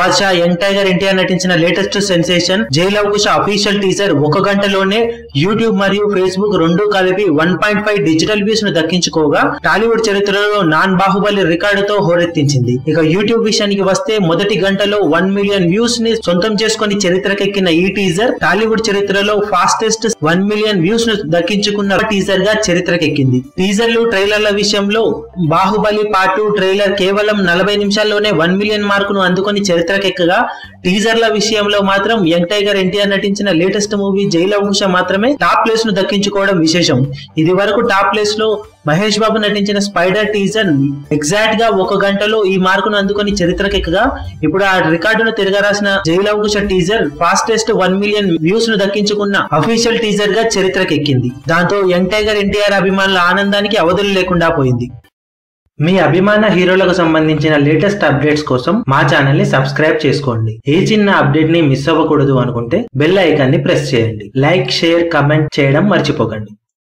Badshah young tiger NTR నటించిన latest sensation Jai Lava Kusa official teaser ఒక గంటలోనే యూట్యూబ్ మరియు ఫేస్బుక్ రెండు కలిపి one point five digital views ను దక్కించుకోగా టాలీవుడ్ చరిత్రలో నాన్ బాహుబలి రికార్డుతో హోరెత్తించింది ఇక యూట్యూబ్ విషయానికి వస్తే మొదటి గంటలో వన్ మిలియన్ వ్యూస్ ని సొంతం చేసుకుని చరిత్రకెక్కిన ఈ టీజర్ టాలీవుడ్ చరిత్రలో ఫాస్టెస్ట్ వన్ మిలియన్ వ్యూస్ ను దక్కించుకున్న టీజర్ గా చరిత్రకెక్కింది టీజర్లు ట్రైలర్ల విషయంలో బాహుబలి పార్ట్ టూ ట్రైలర్ కేవలం నలభై నిమిషాల్లోనే వన్ మిలియన్ మార్కును అందుకొని చరిత్రకెక్కగా టీజర్ల విషయంలో మాత్రం యంగ్ టైగర్ ఎన్టీఆర్ నటించిన లేటెస్ట్ మూవీ జైల అంశ మాత్రమే టాప్ ప్లేస్ ను దక్కించుకోవడం విశేషం ఇది వరకు టాప్ ప్లేస్ లో మహేష్ బాబు నటించిన స్పైడర్ టీజర్ ఎగ్జాక్ట్ గా ఒక గంటలో ఈ మార్కును అందుకొని చరిత్రకెక్కగా ఇప్పుడు ఆ రికార్డును తిరగరాసిన Jai Lava Kusa teaser fastest one million views ను దక్కించుకున్న అఫీషియల్ టీజర్ గా చరిత్రకెక్కింది దాంతో యంగ్ టైగర్ ఎన్టీఆర్ అభిమానుల ఆనందానికి అవధులు లేకుండా పోయింది మీ అభిమాన హీరోలకు సంబంధించిన లేటెస్ట్ అప్డేట్స్ కోసం మా ఛానల్ ని సబ్స్క్రైబ్ చేసుకోండి ఏ చిన్న అప్డేట్ ని మిస్ అవ్వకూడదు అనుకుంటే బెల్ ఐకాన్ ని ప్రెస్ చేయండి లైక్ షేర్ కమెంట్ చేయడం మర్చిపోకండి